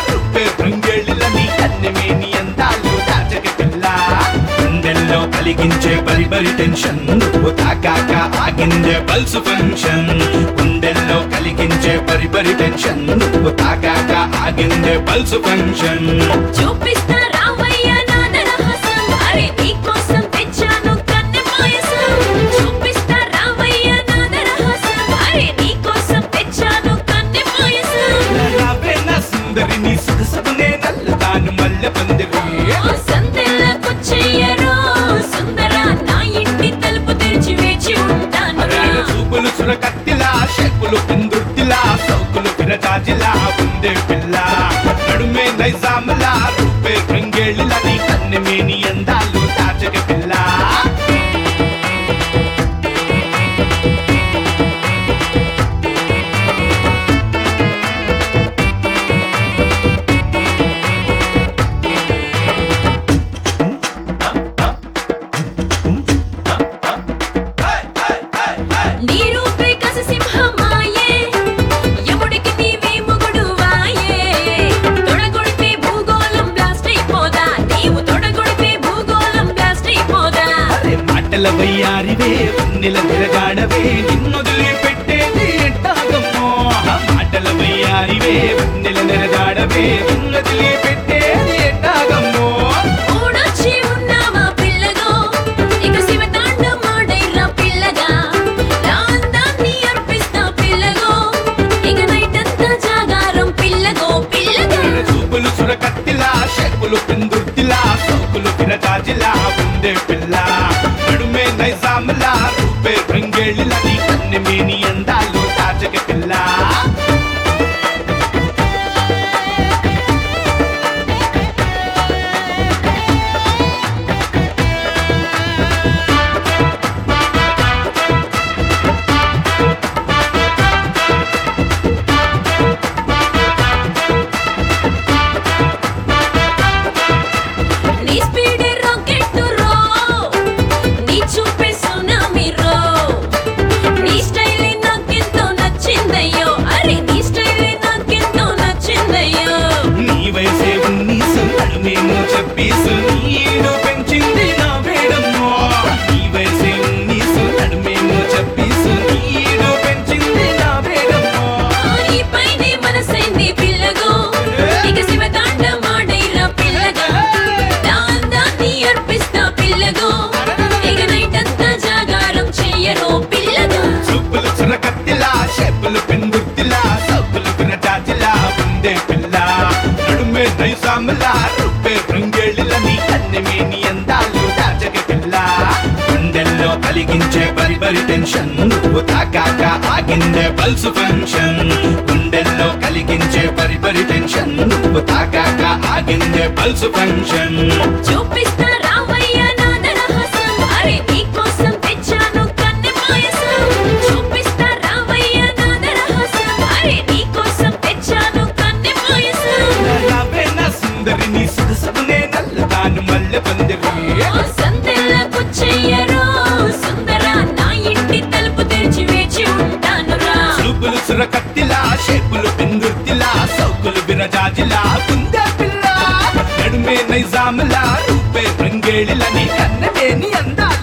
రుప్పే రంగేళ్ళని కన్నెమేని అందాలు దాచక పిల్ల గుండెల్లో కలిగించే బరి టెన్షన్ నువ్వు తాకాక ఆగిందే పల్సు ఫంక్షన్ గుండెల్లో కలిగించే బరి టెన్షన్ నువ్వు తాకాక ఆగిందే పల్సు ఫంక్షన్ చూపిస్తా రావయ్య నాన్న రహస్యం అరే నీకోసం తెచ్చాను కన్నె పాయసం చూపిస్తా రావయ్య నాన్న రహస్యం అరే నీకోసం తెచ్చాను కన్నె పాయసం రావే నా సుందరి నీ సుఖసుకునే నల్లదాను మల్లె పందిరి ఓ సందెల్లకొచ్చేయరో సుందర నా ఇంటి తలుపు తెరిచి వేచి ఉంటాను రా. అరే చూపులు చురకత్తిలా షేపులు పిందుర్తిలా సౌకులు విరజాజిలా ఉందే పిల్ల నడుమే నైజాములా రూపే రంగేళ్ళిలా నీ కన్నెమేని అందాలు దాచక పిల్ల నీ రూపే కసి సింహమాయే ఎముడికి నీవే మొగుడువాయే తొడగొడితే భూగోళం బ్లాస్ట్ అయిపోదా నీవు తొడగొడితే భూగోళం బ్లాస్ట్ అయిపోదా అరే మాటల వయ్యారివే ఉన్నిల తిరగాడవే నిన్నొదిలి పెట్టేది ఎట్టాగమ్మో ఆ మాటల వయ్యారివే ఉన్నిల తిరగాడవే నిన్నొదిలి పెట్టేది ఎట్టాగమ్మో ఊడొచ్చి ఉన్నావా పిల్లగో ఇక శివతాండం ఆడైరా పిల్లగా నా అందాన్ని అర్పిస్తా పిల్లగో ఇక నైట్ అంతా జాగారం పిల్లగో పిల్లగా అరే చూపులు చురకత్తిలా షేపులు పిందుర్తిలా సోకులు విరజాజిలా ఉందే పిల్ల నడుమే నైజాములా రూపే రంగేళ్ళిలా నీ కన్నెమేని అందాలు దాచక పిల్ల నీ స్పీడ్ రాకెట్ రో నీ చూపే సునామీ రో నీ స్టైల్ నాకెంతో నచ్చిందయ్యో అరే నీ స్టైల్ నాకెంతో నచ్చిందయ్యో నీ వయసే ఉన్నీసు నడుమేమో చెప్పీసు నీడు పెంచింది నా వేడమ్మో నీ వయసే ఉన్నీసు నడుమేమో చెప్పీసు నీడు పెంచింది నా వేడమ్మో ఈ పైనే మనసైంది పిల్లగో ఇక శివతాండం ఆడైరా పిల్లగా నా అందాన్ని అర్పిస్తా పిల్లగో ఇక నైట్ అంతా జాగారం చెయ్యరో పిల్లగా చూపులు చురకత్తిలా షేపులు పెంగుర్తిలా సౌకులు వినటాజిలా ఉందే పిల్ల నడుమే నైసాములా రుప్పే రంగేళ్ళిలా నీ కన్నెమేని అందాలు దాచక పిల్ల గుండెల్లో కలిగించే బరి బరి టెన్షన్ నువ్వు తాకాక ఆగిందే పల్సు ఫంక్షన్ గుండెల్లో కలిగించే బరి బరి టెన్షన్ నువ్వు తాకాక ఆగిందే పల్సు ఫంక్షన్ చూపిస్తా రావయ్య నాన్న రహస్యం అరే నీకోసం తెచ్చాను కన్నె పాయసం చూపిస్తా రావయ్య నాన్న రహస్యం అరే నీకోసం తెచ్చాను కన్నె పాయసం రావే నా సుందరి నీ సుఖసుకునే నల్లదాను మల్లె పందిరి ఓ సందెల్లకొచ్చేయరో సుందర నా ఇంటి తలుపు తెరిచి వేచి ఉంటాను రా చూపులు చురకత్తిలా షేపులు పిందుర్తిలా సౌకులు విరజాజిలా ఉందే పిల్ల నడుమే నైజాములా రూపే రంగేళిలని కన్నమేని అందాలు